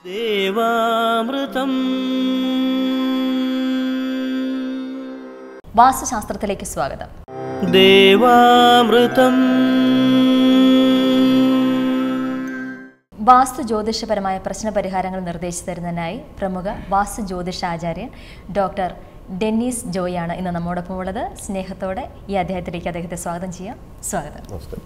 ദേവാമൃതം വാസ്തുശാസ്ത്രത്തിലേക്ക് സ്വാഗതം ദേവാമൃതം വാസ്തു ജ്യോതിഷപരമായ പ്രശ്നപരിഹാരങ്ങൾ നിർദ്ദേശിച്ചു തരുന്നതിനായി പ്രമുഖ വാസ്തു ജ്യോതിഷാചാര്യൻ ഡോക്ടർ ഡെന്നീസ് ജോയാണ് ഇന്ന് നമ്മോടൊപ്പം ഉള്ളത് സ്നേഹത്തോടെ ഈ അദ്ദേഹത്തിലേക്ക് അദ്ദേഹത്തെ സ്വാഗതം ചെയ്യാം സ്വാഗതം നമസ്കാരം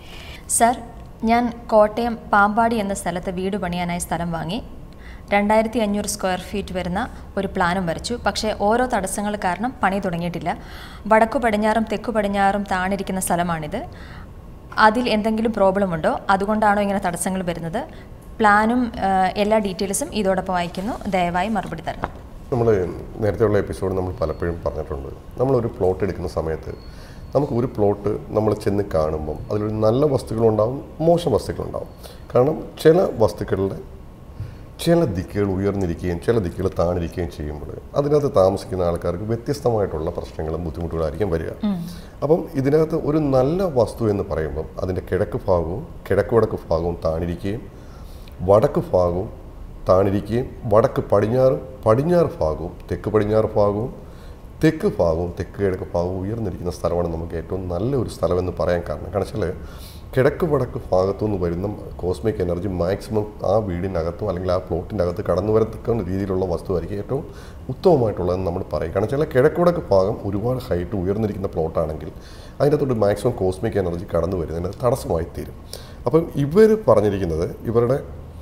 സർ ഞാൻ കോട്ടയം പാമ്പാടി എന്ന സ്ഥലത്ത് വീട് പണിയാനായി സ്ഥലം വാങ്ങി രണ്ടായിരത്തി അഞ്ഞൂറ് സ്ക്വയർ ഫീറ്റ് വരുന്ന ഒരു പ്ലാനും വരച്ചു പക്ഷേ ഓരോ തടസ്സങ്ങൾ കാരണം പണി തുടങ്ങിയിട്ടില്ല വടക്കു പടിഞ്ഞാറും തെക്കു പടിഞ്ഞാറും താണിരിക്കുന്ന സ്ഥലമാണിത് അതിൽ എന്തെങ്കിലും പ്രോബ്ലം ഉണ്ടോ അതുകൊണ്ടാണോ ഇങ്ങനെ തടസ്സങ്ങൾ വരുന്നത് പ്ലാനും ആ, എല്ലാ ഡീറ്റെയിൽസും ഇതോടൊപ്പം അയക്കുന്നു ദയവായി മറുപടി തരണം നമ്മൾ നേരത്തെയുള്ള എപ്പിസോഡ് നമ്മൾ പലപ്പോഴും പറഞ്ഞിട്ടുണ്ട് നമ്മളൊരു പ്ലോട്ട് എടുക്കുന്ന സമയത്ത് നമുക്ക് ഒരു പ്ലോട്ട് നമ്മൾ ചെന്ന് കാണുമ്പം അതിലൊരു നല്ല വസ്തുക്കളുണ്ടാവും മോശം വസ്തുക്കളുണ്ടാവും കാരണം ചില വസ്തുക്കളുടെ ചില ദിക്കുകൾ ഉയർന്നിരിക്കുകയും ചില ദിക്കുകൾ താണിരിക്കുകയും ചെയ്യുമ്പോൾ അതിനകത്ത് താമസിക്കുന്ന ആൾക്കാർക്ക് വ്യത്യസ്തമായിട്ടുള്ള പ്രശ്നങ്ങളും ബുദ്ധിമുട്ടുകളായിരിക്കും വരിക അപ്പം ഇതിനകത്ത് ഒരു നല്ല വസ്തു എന്ന് പറയുമ്പം അതിൻ്റെ കിഴക്ക് ഭാഗവും കിഴക്ക് വടക്ക് ഭാഗവും താണിരിക്കുകയും വടക്ക് ഭാഗവും താണിരിക്കുകയും വടക്ക് പടിഞ്ഞാറും പടിഞ്ഞാറ് ഭാഗവും തെക്ക് പടിഞ്ഞാറ് ഭാഗവും തെക്ക് ഭാഗവും തെക്ക് കിഴക്ക് ഭാഗവും ഉയർന്നിരിക്കുന്ന സ്ഥലമാണ് നമുക്ക് ഏറ്റവും നല്ല ഒരു സ്ഥലമെന്ന് പറയാൻ കാരണം കാരണം വെച്ചാൽ കിഴക്ക് വടക്ക് ഭാഗത്തുനിന്ന് വരുന്ന കോസ്മിക് എനർജി മാക്സിമം ആ വീടിനകത്തും അല്ലെങ്കിൽ ആ പ്ലോട്ടിൻ്റെ അകത്ത് കടന്നു വരത്തക്ക രീതിയിലുള്ള വസ്തുവായിരിക്കും ഏറ്റവും ഉത്തമമായിട്ടുള്ളതെന്ന് നമ്മൾ പറയും കാരണം വെച്ചാൽ കിഴക്ക് വടക്ക് ഭാഗം ഒരുപാട് ഹൈറ്റ് ഉയർന്നിരിക്കുന്ന പ്ലോട്ടാണെങ്കിൽ അതിനകത്തോട്ട് മാക്സിമം കോസ്മിക് എനർജി കടന്നു വരുന്നതിന് തടസ്സമായി തീരും അപ്പം ഇവർ പറഞ്ഞിരിക്കുന്നത് ഇവരുടെ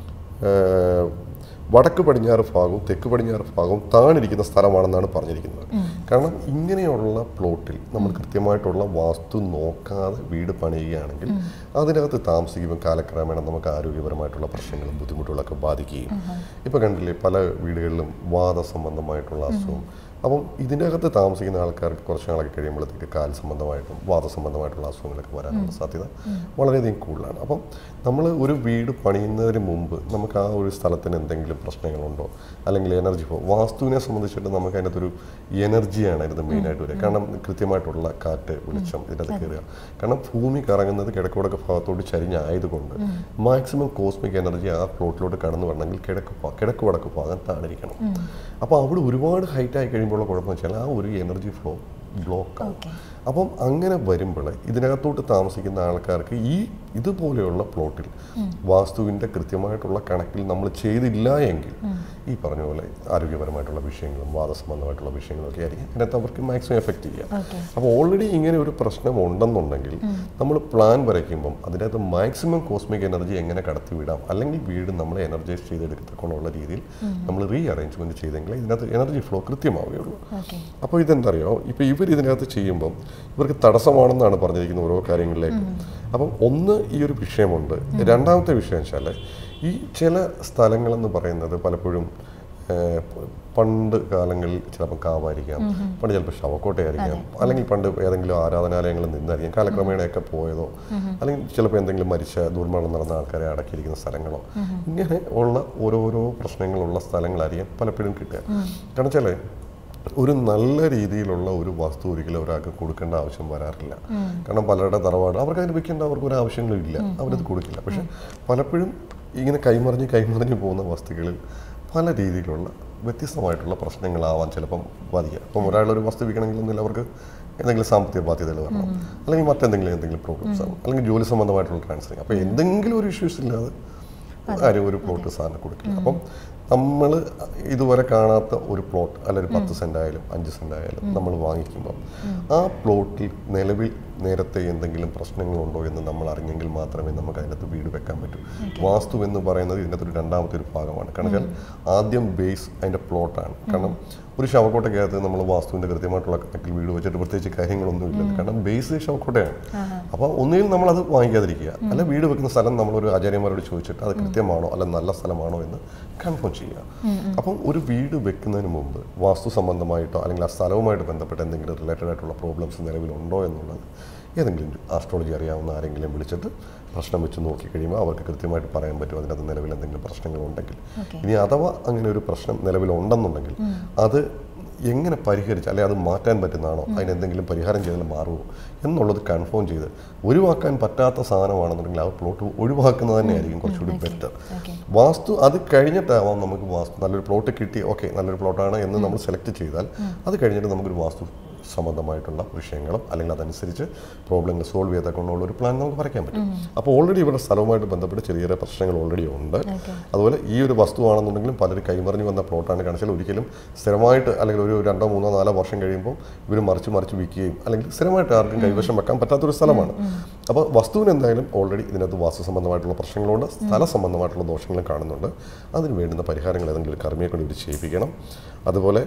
ഏഹ്, വടക്ക് പടിഞ്ഞാറ് ഭാഗവും തെക്ക് പടിഞ്ഞാറ് ഭാഗവും താണിരിക്കുന്ന സ്ഥലമാണെന്നാണ് പറഞ്ഞിരിക്കുന്നത് കാരണം ഇങ്ങനെയുള്ള പ്ലോട്ടിൽ നമ്മൾ കൃത്യമായിട്ടുള്ള വാസ്തു നോക്കാതെ വീട് പണിയുകയാണെങ്കിൽ അതിനകത്ത് താമസിക്കുമ്പോൾ കാലക്രമേണ നമുക്ക് ആരോഗ്യപരമായിട്ടുള്ള പ്രശ്നങ്ങളും ബുദ്ധിമുട്ടുകളൊക്കെ ബാധിക്കുകയും ഇപ്പം കണ്ടില്ലേ പല വീടുകളിലും വാദ സംബന്ധമായിട്ടുള്ള അസുഖം അപ്പം ഇതിനകത്ത് താമസിക്കുന്ന ആൾക്കാർക്ക് കുറച്ച് നാളൊക്കെ കഴിയുമ്പോഴത്തേക്ക് കാൽ സംബന്ധമായിട്ടും വാദ സംബന്ധമായിട്ടുള്ള അസുഖങ്ങളൊക്കെ വരാനുള്ള സാധ്യത വളരെയധികം കൂടുതലാണ് അപ്പം നമ്മൾ ഒരു വീട് പണിയുന്നതിന് മുമ്പ് നമുക്ക് ആ ഒരു സ്ഥലത്തിന് എന്തെങ്കിലും പ്രശ്നങ്ങളുണ്ടോ അല്ലെങ്കിൽ എനർജി പോ വാസ്തുവിനെ സംബന്ധിച്ചിട്ട് നമുക്ക് അതിനകത്തൊരു എനർജിയാണ് അതിനകത്ത് മെയിനായിട്ട് വരിക കാരണം കൃത്യമായിട്ടുള്ള കാറ്റ് വെളിച്ചം ഇതിനകത്ത് കയറുക കാരണം ഭൂമി കറങ്ങുന്നത് കിഴക്കുവടക്ക് ഭാഗത്തോട്ട് ചരിഞ്ഞായതുകൊണ്ട് മാക്സിമം കോസ്മിക് എനർജി ആ പ്ലോട്ടിലോട്ട് കടന്നു വരണമെങ്കിൽ കിഴക്ക് ഭാ- കിഴക്ക് വടക്ക് ഭാഗം താണിരിക്കണം അപ്പോൾ അവിടെ ഒരുപാട് ഹൈറ്റ് ആയി കഴിയുമ്പോൾ കുഴപ്പം വെച്ചാൽ ആ ഒരു എനർജി ഫ്ലോ ബ്ലോക്ക് ആവും അപ്പം അങ്ങനെ വരുമ്പോൾ ഇതിനകത്തോട്ട് താമസിക്കുന്ന ആൾക്കാർക്ക് ഈ ഇതുപോലെയുള്ള പ്ലോട്ടിൽ വാസ്തുവിൻ്റെ കൃത്യമായിട്ടുള്ള കണക്കിൽ നമ്മൾ ചെയ്തില്ല എങ്കിൽ ഈ പറഞ്ഞ പോലെ ആരോഗ്യപരമായിട്ടുള്ള വിഷയങ്ങളും വാദസംബന്ധമായിട്ടുള്ള വിഷയങ്ങളും ഒക്കെ ആയിരിക്കും ഇതിനകത്ത് അവർക്ക് മാക്സിമം എഫക്റ്റ് ചെയ്യുക അപ്പോൾ ഓൾറെഡി ഇങ്ങനെ ഒരു പ്രശ്നം ഉണ്ടെന്നുണ്ടെങ്കിൽ നമ്മൾ പ്ലാൻ വരയ്ക്കുമ്പം അതിനകത്ത് മാക്സിമം കോസ്മിക് എനർജി എങ്ങനെ കടത്തിവിടാം അല്ലെങ്കിൽ വീട് നമ്മൾ എനർജൈസ് ചെയ്തെടുക്കത്തക്കൊണ്ടുള്ള രീതിയിൽ നമ്മൾ റീ അറേഞ്ച്മെൻറ്റ് ചെയ്തെങ്കിൽ ഇതിനകത്ത് എനർജി ഫ്ലോ കൃത്യമാവുകയുള്ളൂ അപ്പോൾ ഇതെന്തറിയോ ഇപ്പോൾ ഇവർ ഇതിനകത്ത് ചെയ്യുമ്പം ഇവർക്ക് തടസ്സമാണെന്നാണ് പറഞ്ഞിരിക്കുന്ന ഓരോ കാര്യങ്ങളിലേക്ക് അപ്പം ഒന്ന് ഈ ഒരു വിഷയമുണ്ട് രണ്ടാമത്തെ വിഷയം വെച്ചാൽ ഈ ചില സ്ഥലങ്ങളെന്ന് പറയുന്നത് പലപ്പോഴും ഏഹ്, പ- പണ്ട് കാലങ്ങളിൽ ചിലപ്പോൾ കാവായിരിക്കാം പണ്ട് ചിലപ്പോൾ ശവക്കോട്ടയായിരിക്കാം അല്ലെങ്കിൽ പണ്ട് ഏതെങ്കിലും ആരാധനാലയങ്ങളിൽ നിന്നായിരിക്കാം കാലക്രമേണയൊക്കെ പോയതോ അല്ലെങ്കിൽ ചിലപ്പോൾ എന്തെങ്കിലും മരിച്ച ദുർമരണം നടന്ന ആൾക്കാരെ അടക്കിയിരിക്കുന്ന സ്ഥലങ്ങളോ ഇങ്ങനെ ഉള്ള ഓരോരോ പ്രശ്നങ്ങളുള്ള സ്ഥലങ്ങളായിരിക്കും പലപ്പോഴും കിട്ടുക കാരണം വെച്ചാൽ ഒരു നല്ല രീതിയിലുള്ള ഒരു വസ്തു ഒരിക്കലും ഒരാൾക്ക് കൊടുക്കേണ്ട ആവശ്യം വരാറില്ല കാരണം പലരുടെ തറവാട് അവർക്ക് അതിന് വെക്കേണ്ട അവർക്ക് ഒരു ആവശ്യങ്ങളും ഇല്ല അവരത് കൊടുക്കില്ല പക്ഷെ പലപ്പോഴും ഇങ്ങനെ കൈമറിഞ്ഞ് കൈമറിഞ്ഞ് പോകുന്ന വസ്തുക്കളിൽ പല രീതിയിലുള്ള വ്യത്യസ്തമായിട്ടുള്ള പ്രശ്നങ്ങളാവാൻ ചിലപ്പം ബാധിക്കുക അപ്പം ഒരാളൊരു വസ്തു വിൽക്കണമെങ്കിൽ അവർക്ക് എന്തെങ്കിലും സാമ്പത്തിക ബാധ്യതകൾ വരണം അല്ലെങ്കിൽ മറ്റെന്തെങ്കിലും എന്തെങ്കിലും പ്രോബ്ലംസ് ആവും അല്ലെങ്കിൽ ജോലി സംബന്ധമായിട്ടുള്ള ട്രാൻസ്ഫറിങ് അപ്പോൾ എന്തെങ്കിലും ഒരു ഇഷ്യൂസ് ഇല്ലാതെ ആരും ഒരു പ്ലോട്ട് സാധനം കൊടുക്കില്ല അപ്പം നമ്മൾ ഇതുവരെ കാണാത്ത ഒരു പ്ലോട്ട് അല്ലെങ്കിൽ പത്ത് സെന്റ് ആയാലും അഞ്ച് സെന്റ് ആയാലും നമ്മൾ വാങ്ങിക്കുമ്പോൾ ആ പ്ലോട്ടിൽ നിലവിൽ നേരത്തെ എന്തെങ്കിലും പ്രശ്നങ്ങളുണ്ടോ എന്ന് നമ്മൾ അറിഞ്ഞെങ്കിൽ മാത്രമേ നമുക്ക് അതിനകത്ത് വീട് വെക്കാൻ പറ്റൂ വാസ്തു എന്ന് പറയുന്നത് ഇതിനകത്ത് ഒരു രണ്ടാമത്തെ ഒരു ഭാഗമാണ് കാരണം വെച്ചാൽ ആദ്യം ബേസ് അതിൻ്റെ പ്ലോട്ടാണ് കാരണം ഒരു ശവക്കോട്ടയ്ക്കകത്ത് നമ്മൾ വാസ്തുവിൻ്റെ കൃത്യമായിട്ടുള്ള കണക്കിൽ വീട് വെച്ചിട്ട് പ്രത്യേകിച്ച് കാര്യങ്ങളൊന്നും ഇല്ല കാരണം ബേസ് ശവക്കോട്ടയാണ് അപ്പോൾ ഒന്നുകിൽ നമ്മളത് വാങ്ങിക്കാതിരിക്കുക അല്ല വീട് വെക്കുന്ന സ്ഥലം നമ്മളൊരു ആചാര്യന്മാരോട് ചോദിച്ചിട്ട് അത് കൃത്യമാണോ അല്ല നല്ല സ്ഥലമാണോ എന്ന് കൺഫേം ചെയ്യുക അപ്പം ഒരു വീട് വെക്കുന്നതിന് മുമ്പ് വാസ്തു സംബന്ധമായിട്ടോ അല്ലെങ്കിൽ ആ സ്ഥലവുമായിട്ട് ബന്ധപ്പെട്ട എന്തെങ്കിലും റിലേറ്റഡ് ആയിട്ടുള്ള പ്രോബ്ലംസ് നിലവിലുണ്ടോ എന്നുള്ളത് ഏതെങ്കിലും ആസ്ട്രോളജി അറിയാവുന്ന ആരെങ്കിലും വിളിച്ചിട്ട് പ്രശ്നം വെച്ച് നോക്കി കഴിയുമ്പോൾ അവർക്ക് കൃത്യമായിട്ട് പറയാൻ പറ്റും അതിനകത്ത് നിലവിൽ എന്തെങ്കിലും പ്രശ്നങ്ങളുണ്ടെങ്കിൽ ഇനി അഥവാ അങ്ങനെ ഒരു പ്രശ്നം നിലവിലുണ്ടെന്നുണ്ടെങ്കിൽ അത് എങ്ങനെ പരിഹരിച്ച് അല്ലെങ്കിൽ അത് മാറ്റാൻ പറ്റുന്നതാണോ അതിന് എന്തെങ്കിലും പരിഹാരം ചെയ്താൽ മാറുമോ എന്നുള്ളത് കൺഫേം ചെയ്ത് ഒഴിവാക്കാൻ പറ്റാത്ത സാധനമാണെന്നുണ്ടെങ്കിൽ ആ പ്ലോട്ട് ഒഴിവാക്കുന്നത് തന്നെയായിരിക്കും കുറച്ചുകൂടി ബെറ്റർ ഓക്കെ വാസ്തു അത് കഴിഞ്ഞിട്ടാവാം നമുക്ക് വാസ്തു നല്ലൊരു പ്ലോട്ട് കിട്ടി ഓക്കെ നല്ലൊരു പ്ലോട്ടാണ് എന്ന് നമ്മൾ സെലക്ട് ചെയ്താൽ അത് കഴിഞ്ഞിട്ട് നമുക്കൊരു വാസ്തു സംബന്ധമായിട്ടുള്ള വിഷയങ്ങളും അല്ലെങ്കിൽ അതനുസരിച്ച് പ്രോബ്ലങ്ങൾ സോൾവ് ചെയ്തൊക്കെയുള്ള ഒരു പ്ലാൻ നമുക്ക് വരയ്ക്കാൻ പറ്റും അപ്പോൾ ഓൾറെഡി ഇവിടെ സ്ഥലവുമായിട്ട് ബന്ധപ്പെട്ട് ചെറിയ ചെറിയ പ്രശ്നങ്ങൾ ഓൾറെഡി ഉണ്ട് ഓക്കെ അതുപോലെ ഈ ഒരു വസ്തുവാണെന്നുണ്ടെങ്കിലും പലരും കൈമറിഞ്ഞു വന്ന പ്ലോട്ടാണ് കാണിച്ചാൽ ഒരിക്കലും സ്ഥിരമായിട്ട് അല്ലെങ്കിൽ ഒരു രണ്ടോ മൂന്നോ നാലോ വർഷം കഴിയുമ്പോൾ ഇവർ മറിച്ച് മറിച്ച് വിൽക്കുകയും അല്ലെങ്കിൽ സ്ഥിരമായിട്ട് ആർക്കും കൈവശം വെക്കാൻ പറ്റാത്തൊരു സ്ഥലമാണ് അപ്പോൾ വസ്തുവിന് എന്തായാലും ഓൾറെഡി ഇതിനകത്ത് വാസ്തു സംബന്ധമായിട്ടുള്ള പ്രശ്നങ്ങളുണ്ട് സ്ഥല സംബന്ധമായിട്ടുള്ള ദോഷങ്ങളും കാണുന്നുണ്ട് അതിന് വേണ്ടുന്ന പരിഹാരങ്ങൾ ഏതെങ്കിലും ഒരു കർമ്മിയെ കൊണ്ട് ഇവർ ചെയ്യിപ്പിക്കണം അതുപോലെ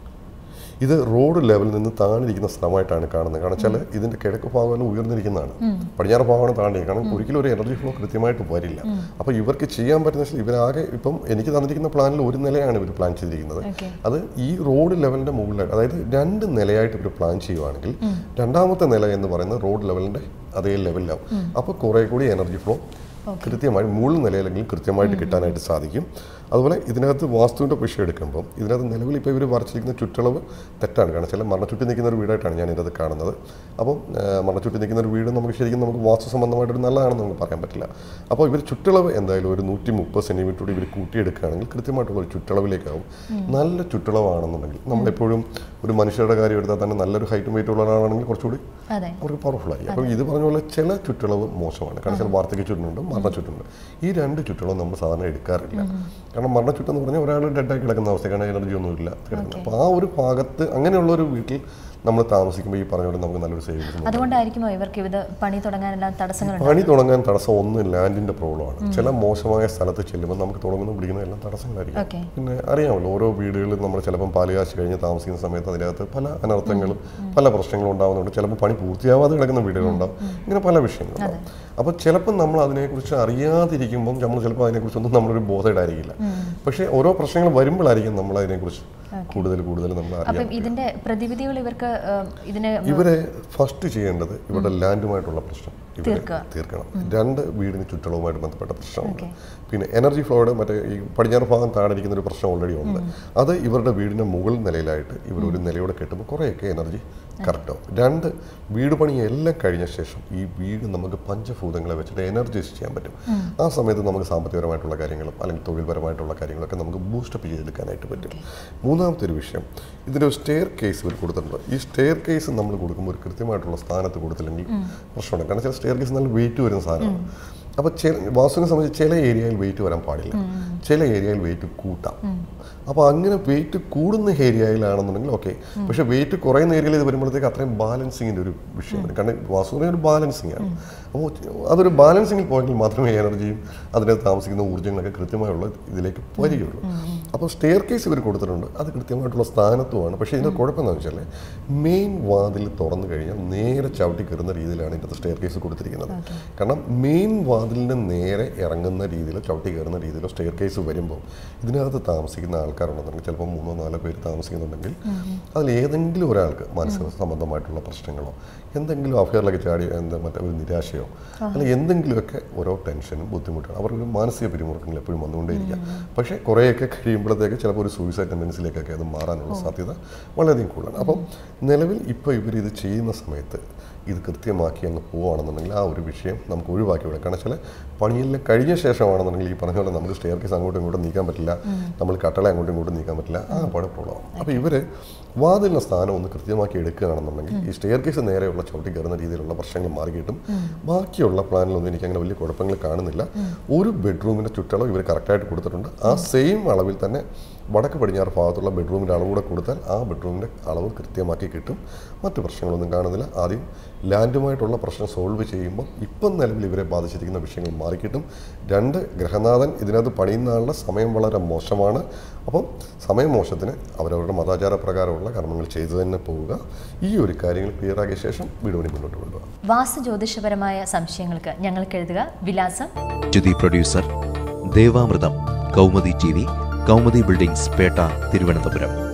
ഇത് റോഡ് ലെവലിൽ നിന്ന് താണിരിക്കുന്ന സ്ഥലമായിട്ടാണ് കാണുന്നത് കാരണം വെച്ചാൽ ഇതിന്റെ കിഴക്ക് ഭാഗം ഉയർന്നിരിക്കുന്നതാണ് പടിഞ്ഞാറ് ഭാഗമാണ് താണ്ടി കാരണം ഒരിക്കലും ഒരു എനർജി ഫ്ലോ കൃത്യമായിട്ട് വരില്ല അപ്പോൾ ഇവർക്ക് ചെയ്യാൻ പറ്റുന്ന വെച്ചാൽ ഇവരാകെ ഇപ്പം എനിക്ക് തന്നിരിക്കുന്ന പ്ലാനിൽ ഒരു നിലയാണ് ഇവർ പ്ലാൻ ചെയ്തിരിക്കുന്നത് ഓക്കെ അത് ഈ റോഡ് ലെവലിന്റെ മുകളിലായിട്ട് അതായത് രണ്ട് നിലയായിട്ട് ഇവർ പ്ലാൻ ചെയ്യുവാണെങ്കിൽ രണ്ടാമത്തെ നില എന്ന് പറയുന്നത് റോഡ് ലെവലിന്റെ അതേ ലെവലിലാവും അപ്പോൾ കുറേ കൂടി എനർജി ഫ്ലോ കൃത്യമായി മുകളിൽ നിലയിലെങ്കിലും കൃത്യമായിട്ട് കിട്ടാനായിട്ട് സാധിക്കും അതുപോലെ ഇതിനകത്ത് വാസ്തുവിൻ്റെ വിഷയം എടുക്കുമ്പോൾ ഇതിനകത്ത് നിലവിൽ ഇപ്പോൾ ഇവർ വരച്ചിരിക്കുന്ന ചുറ്റളവ് തെറ്റാണ് കാരണം ചില മരണച്ചുറ്റി നിൽക്കുന്ന ഒരു വീടായിട്ടാണ് ഞാൻ ഇതിനകത്ത് കാണുന്നത് അപ്പം ആ, മരണച്ചുറ്റി നിൽക്കുന്ന ഒരു വീട് നമുക്ക് ശരിക്കും നമുക്ക് വാസ്തു സംബന്ധമായിട്ടൊരു നല്ലതാണെന്ന് നമുക്ക് പറയാൻ പറ്റില്ല അപ്പോൾ ഇവർ ചുറ്റളവ് എന്തായാലും ഒരു നൂറ്റി മുപ്പത് സെൻറ്റിമീറ്റർ കൂടി ഇവർ കൂട്ടിയെടുക്കുകയാണെങ്കിൽ കൃത്യമായിട്ടുള്ള ഒരു ചുറ്റളവിലേക്കാവും നല്ല ചുറ്റളവാണെന്നുണ്ടെങ്കിൽ നമ്മളെപ്പോഴും ഒരു മനുഷ്യരുടെ കാര്യം എടുത്താൽ തന്നെ നല്ലൊരു ഹൈറ്റും വെയിറ്റും ഉള്ളവരാണെങ്കിൽ കുറച്ചുകൂടി അതെ അവർക്ക് പവർഫുൾ ആയി അപ്പം ഇത് പറഞ്ഞ പോലെ ചില ചുറ്റളവ് മോശമാണ് കാരണം ചില വാർദ്ധക്യ ചുറ്റുന്നുണ്ട് മരണ ചുറ്റുണ്ട് ഈ രണ്ട് ചുറ്റളവും നമ്മൾ സാധാരണ എടുക്കാറില്ല കാരണം മരണ ചുറ്റം എന്ന് പറഞ്ഞാൽ ഒരാൾ ഡെഡായി കിടക്കുന്ന അവസ്ഥ കാരണം എനർജി ഒന്നുമില്ല കിടക്കുന്നത് അപ്പോൾ ആ ഒരു ഭാഗത്ത് അങ്ങനെയുള്ള ഒരു വീട്ടിൽ നമ്മൾ താമസിക്കുമ്പോൾ ഈ പറഞ്ഞ പോലെ നമുക്ക് നല്ലൊരു സേവിങ്സ് അതുകൊണ്ടായിരിക്കുമോ ഇവർക്ക് ഇത് പണി തുടങ്ങാനെല്ലാം തടസ്സങ്ങളുണ്ട് പണി തുടങ്ങാൻ തടസ്സം ഒന്ന് ലാൻഡിന്റെ പ്രോബ്ലമാണ് ചില മോശമായ സ്ഥലത്ത് ചെല്ലുമ്പോൾ നമുക്ക് തുടങ്ങുന്ന പിടിക്കുന്ന എല്ലാം തടസ്സങ്ങളായിരിക്കും ഓക്കെ പിന്നെ അറിയാമല്ലോ ഓരോ വീടുകളിൽ നമ്മൾ ചിലപ്പം പാലുകാശ് കഴിഞ്ഞ് താമസിക്കുന്ന സമയത്ത് അതിനകത്ത് പല അനർത്ഥങ്ങളും പല പ്രശ്നങ്ങളും ഉണ്ടാകുന്നുണ്ട് ചിലപ്പോൾ പണി പൂർത്തിയാവാതെ കിടക്കുന്ന വീടുകളുണ്ടാവും ഇങ്ങനെ പല വിഷയങ്ങളുണ്ടാവും അപ്പോൾ ചിലപ്പം നമ്മൾ അതിനെക്കുറിച്ച് അറിയാതിരിക്കുമ്പം നമ്മൾ ചിലപ്പോൾ അതിനെക്കുറിച്ചൊന്നും നമ്മളൊരു ബോധയിടായിരിക്കില്ല പക്ഷേ ഓരോ പ്രശ്നങ്ങൾ വരുമ്പോഴായിരിക്കും നമ്മൾ അതിനെക്കുറിച്ച് കൂടുതൽ കൂടുതൽ നമ്മൾ അറിയാം അപ്പം ഇതിന്റെ പ്രതിവിധികൾ ഇവർക്ക് ഏഹ്, ഇതിന് ഇവരെ ഫസ്റ്റ് ചെയ്യേണ്ടത് ഇവരുടെ ലാൻഡുമായിട്ടുള്ള പ്രശ്നം ഇവരെ തീർക്കുക. തീർക്കണം രണ്ട് വീടിന് ചുറ്റളവുമായിട്ട് ബന്ധപ്പെട്ട പ്രശ്നമുണ്ട് Okay. പിന്നെ എനർജി ഫ്ലോയുടെ മറ്റേ ഈ പടിഞ്ഞാറ് ഭാഗം താഴെയിരിക്കുന്ന ഒരു പ്രശ്നം ഓൾറെഡി ഉണ്ട് അത് ഇവരുടെ വീടിന്റെ മുകൾ നിലയിലായിട്ട് ഇവർ ഒരു നിലയോടെ കെട്ടുമ്പോൾ കുറേയൊക്കെ എനർജി കറക്റ്റ് ആവും രണ്ട് വീട് പണി എല്ലാം കഴിഞ്ഞ ശേഷം ഈ വീട് നമുക്ക് പഞ്ചഭൂതങ്ങളെ വെച്ചിട്ട് എനർജൈസ് ചെയ്യാൻ പറ്റും ആ സമയത്ത് നമുക്ക് സാമ്പത്തികപരമായിട്ടുള്ള കാര്യങ്ങളും അല്ലെങ്കിൽ തൊഴിൽപരമായിട്ടുള്ള കാര്യങ്ങളൊക്കെ നമുക്ക് ബൂസ്റ്റപ്പ് ചെയ്തെടുക്കാനായിട്ട് പറ്റും മൂന്നാമത്തെ ഒരു വിഷയം ഇതിൻ്റെ ഒരു സ്റ്റെയർ കേസ് ഇവർ കൊടുത്തിട്ടുണ്ട് ഈ സ്റ്റെയർ കേസ് നമ്മൾ കൊടുക്കുമ്പോൾ ഒരു കൃത്യമായിട്ടുള്ള സ്ഥാനത്ത് കൊടുത്തില്ലെങ്കിൽ പ്രശ്നമുണ്ട് കാരണം ചില സ്റ്റെയർ കേസ് നല്ല വെയിറ്റ് വരുന്ന സാധനമാണ് അപ്പോൾ ചില വാസുവിനെ സംബന്ധിച്ച് ചില ഏരിയയിൽ വെയിറ്റ് വരാൻ പാടില്ല ചില ഏരിയയിൽ വെയിറ്റ് കൂട്ടാം അപ്പോൾ അങ്ങനെ വെയിറ്റ് കൂടുന്ന ഏരിയയിലാണെന്നുണ്ടെങ്കിൽ ഓക്കെ പക്ഷേ വെയിറ്റ് കുറയുന്ന ഏരിയയിൽ ഇത് വരുമ്പോഴത്തേക്ക് അത്രയും ബാലൻസിങ്ങിൻ്റെ ഒരു വിഷയം വരും കാരണം വാസുവിനെ ഒരു ബാലൻസിങ് ആണ് അപ്പോൾ അതൊരു ബാലൻസിങ്ങിൽ പോയെങ്കിൽ മാത്രമേ എനർജിയും അതിനകത്ത് താമസിക്കുന്ന ഊർജ്ജങ്ങളൊക്കെ കൃത്യമായുള്ള ഇതിലേക്ക് വരികയുള്ളൂ അപ്പോൾ സ്റ്റെയർ കേസ് ഇവർ കൊടുത്തിട്ടുണ്ട് അത് കൃത്യമായിട്ടുള്ള സ്ഥാനത്തുമാണ് പക്ഷേ ഇതിൻ്റെ കുഴപ്പം എന്താണെന്ന് വെച്ചാൽ മെയിൻ വാതിൽ തുറന്നു കഴിഞ്ഞാൽ നേരെ ചവിട്ടി കയറുന്ന രീതിയിലാണ് ഇതിൻ്റെ സ്റ്റെയർ കേസ് കൊടുത്തിരിക്കുന്നത് കാരണം മെയിൻ വാതിലിൻ്റെ നേരെ ഇറങ്ങുന്ന രീതിയിലോ ചവിട്ടി കയറുന്ന രീതിയിലോ സ്റ്റെയർ കേസ് വരുമ്പോൾ ഇതിനകത്ത് താമസിക്കുന്ന ആൾക്കാരുണ്ടെന്നുണ്ടെങ്കിൽ ചിലപ്പോൾ മൂന്നോ നാലോ പേര് താമസിക്കുന്നുണ്ടെങ്കിൽ അതിൽ ഏതെങ്കിലും ഒരാൾക്ക് മാനസിക സംബന്ധമായിട്ടുള്ള പ്രശ്നങ്ങളോ എന്തെങ്കിലും അഫയറിലൊക്കെ ചാടി എന്താ മറ്റേ ഒരു നിരാശയോ അല്ലെങ്കിൽ എന്തെങ്കിലുമൊക്കെ ഓരോ ടെൻഷനും ബുദ്ധിമുട്ടാണ് അവർക്കൊരു മാനസിക പിരിമുറുക്കങ്ങൾ എപ്പോഴും വന്നുകൊണ്ടേയിരിക്കാം പക്ഷേ കുറേയൊക്കെ കഴിയുമ്പോഴത്തേക്ക് ചിലപ്പോൾ ഒരു സൂയിസൈഡ് ടെൻഡൻസിലേക്കൊക്കെ അത് മാറാനുള്ള സാധ്യത വളരെയധികം കൂടുതലാണ് അപ്പം നിലവിൽ ഇപ്പോൾ ഇവർ ഇത് ചെയ്യുന്ന സമയത്ത് ഇത് കൃത്യമാക്കി അങ്ങ് പോവുകയാണെന്നുണ്ടെങ്കിൽ ആ ഒരു വിഷയം നമുക്ക് ഒഴിവാക്കി വിടാം കാരണം വെച്ചാൽ പണിയെല്ലാം കഴിഞ്ഞ ശേഷമാണെന്നുണ്ടെങ്കിൽ ഈ പറഞ്ഞ പോലെ നമുക്ക് സ്റ്റെയർ കേസ് അങ്ങോട്ടും ഇങ്ങോട്ടും നീക്കാൻ പറ്റില്ല നമ്മൾ കട്ടള അങ്ങോട്ടും ഇങ്ങോട്ടും നീക്കാൻ പറ്റില്ല ആ പാട് പ്രോബ്ലം ആവും അപ്പോൾ ഇവർ വാതിലിൻ്റെ സ്ഥാനം ഒന്ന് കൃത്യമാക്കി എടുക്കുകയാണെന്നുണ്ടെങ്കിൽ ഈ സ്റ്റെയർ കേസ് നേരെയുള്ള ചവിട്ടി കയറുന്ന രീതിയിലുള്ള പ്രശ്നങ്ങൾ മാറി കിട്ടും ബാക്കിയുള്ള പ്ലാനിലൊന്നും എനിക്ക് അങ്ങനെ വലിയ കുഴപ്പങ്ങൾ കാണുന്നില്ല ഒരു ബെഡ്റൂമിൻ്റെ ചുറ്റളവ് ഇവർ കറക്റ്റായിട്ട് കൊടുത്തിട്ടുണ്ട് ആ സെയിം അളവിൽ തന്നെ വടക്ക് പടിഞ്ഞാറ് ഭാഗത്തുള്ള ബെഡ്റൂമിൻ്റെ അളവ് കൂടെ കൊടുത്താൽ ആ ബെഡ്റൂമിൻ്റെ അളവ് കൃത്യമാക്കി കിട്ടും മറ്റു പ്രശ്നങ്ങളൊന്നും കാണുന്നില്ല ആദ്യം ലാൻഡുമായിട്ടുള്ള പ്രശ്നം സോൾവ് ചെയ്യുമ്പോൾ ഇപ്പം നിലവിൽ ഇവരെ ബാധിച്ചിരിക്കുന്ന വിഷയങ്ങൾ മാറിക്കിട്ടും രണ്ട് ഗ്രഹനാഥൻ ഇതിനകത്ത് പണിയുന്ന ആളുടെ സമയം വളരെ മോശമാണ് അപ്പം സമയം മോശത്തിന് അവരവരുടെ മതാചാര പ്രകാരമുള്ള കർമ്മങ്ങൾ ചെയ്തു തന്നെ പോവുക ഈ ഒരു കാര്യങ്ങൾ ക്ലിയർ ആക്കിയ ശേഷം വീട് പണി മുന്നോട്ട് കൊണ്ടുപോകാം വാസ്തു ജ്യോതിഷപരമായ സംശയങ്ങൾക്ക് ഞങ്ങൾക്ക് എഴുതുക വിലാസം to the producer Devamritham Kaumudi T V Kaumudi buildings Pettah Thiruvananthapuram